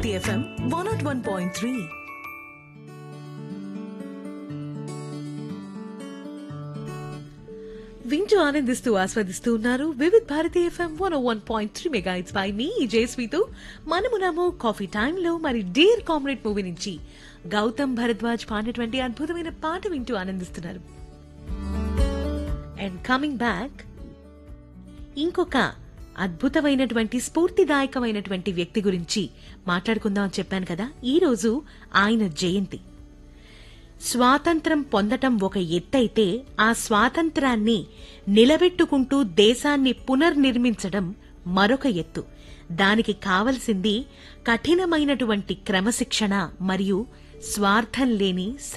Bharati FM one not one point three వింటూ ఆనందిస్తూ ఆస్వాదిస్తూ ఉన్నారు Vividh Bharati FM one one point three mega it's by మీ జయస్వితో మనమునాము కాఫీ టైంలో మరి డీర్ కామ్రేడ్ మూవీ నుంచి గౌతమ్ భరద్వాజ్ పాడినటువంటి అద్భుతమైన పాట వింటూ ఆనందిస్తున్నారు అండ్ కమింగ్ బ్యాక్ ఇంకొక అద్భుతమైనటువంటి స్ఫూర్తిదాయకమైనటువంటి వ్యక్తి గురించి మాట్లాడుకుందాం అని చెప్పాను కదా ఈ రోజు ఆయన జయంతి స్వాతంత్రం పొందటం ఒక ఎత్తైతే ఆ స్వాతంత్రాన్ని నిలబెట్టుకుంటూ దేశాన్ని పునర్నిర్మించడం మరొక ఎత్తు దానికి కావలసింది కఠినమైనటువంటి క్రమశిక్షణ మరియు స్వార్థం లేని